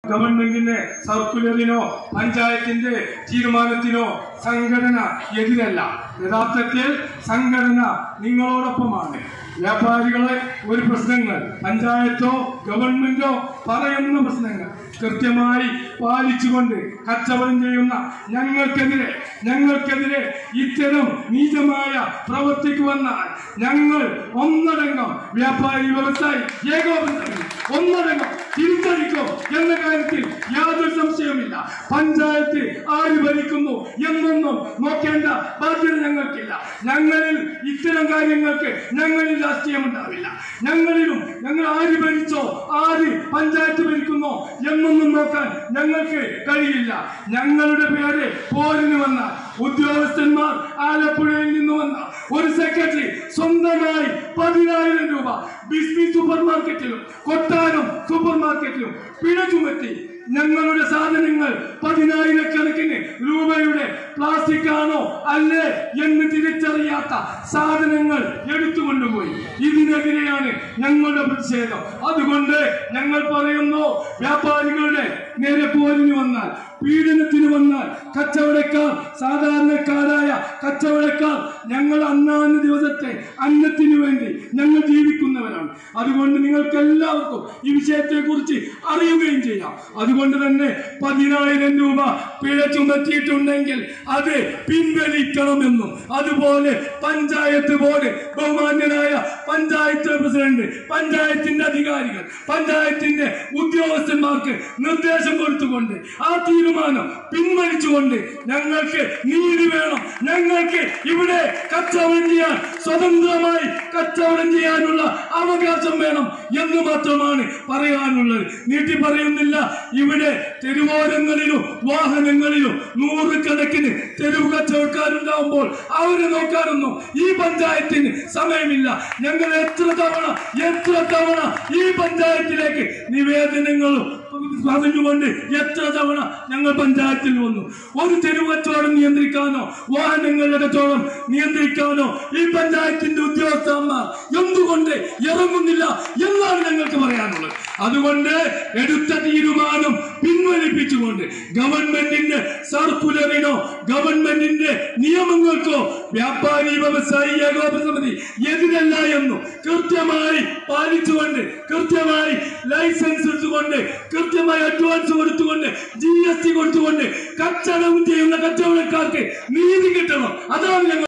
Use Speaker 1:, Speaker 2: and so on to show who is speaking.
Speaker 1: ഗവൺമെന്റിന്റെ സർക്കുലറിനോ പഞ്ചായത്തിന്റെ തീരുമാനത്തിനോ സംഘടന എതിരല്ല യഥാർത്ഥത്തിൽ സംഘടന നിങ്ങളോടൊപ്പമാണ് വ്യാപാരികളെ ഒരു പ്രശ്നങ്ങൾ പഞ്ചായത്തോ ഗവൺമെന്റോ പറയുന്ന പ്രശ്നങ്ങൾ കൃത്യമായി പാലിച്ചുകൊണ്ട് കച്ചവടം ചെയ്യുന്ന ഞങ്ങൾക്കെതിരെ ഞങ്ങൾക്കെതിരെ ഇത്തരം നീചമായ പ്രവർത്തിക്ക് വന്നാൽ ഞങ്ങൾ ഒന്നടങ്കം വ്യാപാരി വ്യവസായി ഏകോപനം ഒന്നടങ്കം തിരിച്ചടിക്കും എന്ന കാര്യത്തിൽ യാതൊരു സംശയവുമില്ല പഞ്ചായത്ത് ആര് ഭരിക്കുന്നു എന്നൊന്നും നോക്കേണ്ട ബാധ്യത ഞങ്ങൾക്കില്ല ഞങ്ങളിൽ ഇത്തരം കാര്യങ്ങൾക്ക് ഞങ്ങളിൽ രാഷ്ട്രീയമുണ്ടാവില്ല ഞങ്ങളിലും ഞങ്ങൾ ആര് ഭരിച്ചോ ആര് പഞ്ചായത്ത് ഭരിക്കുന്നോ എന്നൊന്നും നോക്കാൻ ഞങ്ങൾക്ക് കഴിയില്ല ഞങ്ങളുടെ പേര് പോരിന് വന്ന ഉദ്യോഗസ്ഥന്മാർ ആലപ്പുഴയിൽ നിന്ന് വന്ന ഒരു സെക്രട്ടറി സ്വന്തമായി പതിനായിരം രൂപ ബിസ്മി സൂപ്പർ മാർക്കറ്റിലും കൊട്ടാരം സൂപ്പർ മാർക്കറ്റിലും പിഴ ചുമത്തി ഞങ്ങളുടെ സാധനങ്ങൾ പതിനായിരക്കണക്കിന് രൂപയുടെ പ്ലാസ്റ്റിക് ആണോ അല്ലേ എന്ന് തിരിച്ചറിയാത്ത സാധനങ്ങൾ എടുത്തുകൊണ്ടുപോയി ഇതിനെതിരെയാണ് ഞങ്ങളുടെ പ്രതിഷേധം അതുകൊണ്ട് ഞങ്ങൾ പറയുന്നു വ്യാപാരികളുടെ നേരെ പോരിന് വന്നാൽ പീഡനത്തിന് വന്നാൽ കച്ചവടക്കാർ സാധാരണക്കാരായ കച്ചവടക്കാർ ഞങ്ങൾ അന്നാന്ന് ദിവസത്തെ അന്നത്തിന് വേണ്ടി ഞങ്ങൾ ജീവിക്കുന്നവരാണ് അതുകൊണ്ട് നിങ്ങൾക്ക് എല്ലാവർക്കും ഈ വിഷയത്തെ കുറിച്ച് അറിയുകയും ചെയ്യാം അതുകൊണ്ട് തന്നെ പതിനായിരം രൂപ പിഴ ചുമത്തിയിട്ടുണ്ടെങ്കിൽ അത് പിൻവലിക്കണമെന്നും അതുപോലെ പഞ്ചായത്ത് ബോർഡ് ബഹുമാന്യനായ പഞ്ചായത്ത് പ്രസിഡന്റ് പഞ്ചായത്തിന്റെ അധികാരികൾ പഞ്ചായത്തിന്റെ ഉദ്യോഗസ്ഥന്മാർക്ക് നിർദ്ദേശം കൊടുത്തുകൊണ്ട് ആ തീരുമാനം പിൻവലിച്ചുകൊണ്ട് ഞങ്ങൾക്ക് നീതി വേണം ഞങ്ങൾക്ക് ഇവിടെ കച്ചവടം ചെയ്യാൻ സ്വതന്ത്രമായി കച്ചവടം ചെയ്യാനുള്ള അവകാശം വേണം എന്ന് മാത്രമാണ് പറയാനുള്ളത് നീട്ടി പറയുന്നില്ല ഇവിടെ തെരുവോരങ്ങളിലും വാഹനങ്ങളിലും നൂറുകണക്കിന് തെരുവ് കച്ചവടക്കാരുണ്ടാവുമ്പോൾ അവരെ നോക്കാനൊന്നും ഈ പഞ്ചായത്തിന് സമയമില്ല ഞങ്ങൾ എത്ര തവണ എത്ര തവണ ഈ പഞ്ചായത്തിലേക്ക് നിവേദനങ്ങളും പറഞ്ഞുകൊണ്ട് എത്ര തവണ ഞങ്ങൾ പഞ്ചായത്തിൽ വന്നു ഒരു തെരുവ് കച്ചവടം നിയന്ത്രിക്കാനോ വാഹനങ്ങളുടെ കച്ചവടം നിയന്ത്രിക്കാനോ ഈ പഞ്ചായത്തിന്റെ ഉദ്യോഗസ്ഥന്മാർ എന്തുകൊണ്ട് ഇറങ്ങുന്നില്ല എന്നാണ് ഞങ്ങൾക്ക് പറയാനുള്ളത് അതുകൊണ്ട് എടുത്ത തീരുമാനം പിൻവലിപ്പിച്ചുകൊണ്ട് ഗവൺമെന്റിന്റെ സർക്കുലറിനോ ഗവൺമെന്റിന്റെ നിയമങ്ങൾക്കോ വ്യാപാരി വ്യവസായി ഏകോപന സമിതി എതിരല്ല എന്നും കൃത്യമായി പാലിച്ചുകൊണ്ട് കൃത്യമായി ലൈസൻസ് എടുത്തുകൊണ്ട് കൃത്യമായി അഡ്വാൻസ് കൊടുത്തുകൊണ്ട് ജി എസ് ടി കൊടുത്തുകൊണ്ട് കച്ചവടം ചെയ്യുന്ന കച്ചവടക്കാർക്ക് നീതി കിട്ടണം അതാണ് ഞങ്ങൾ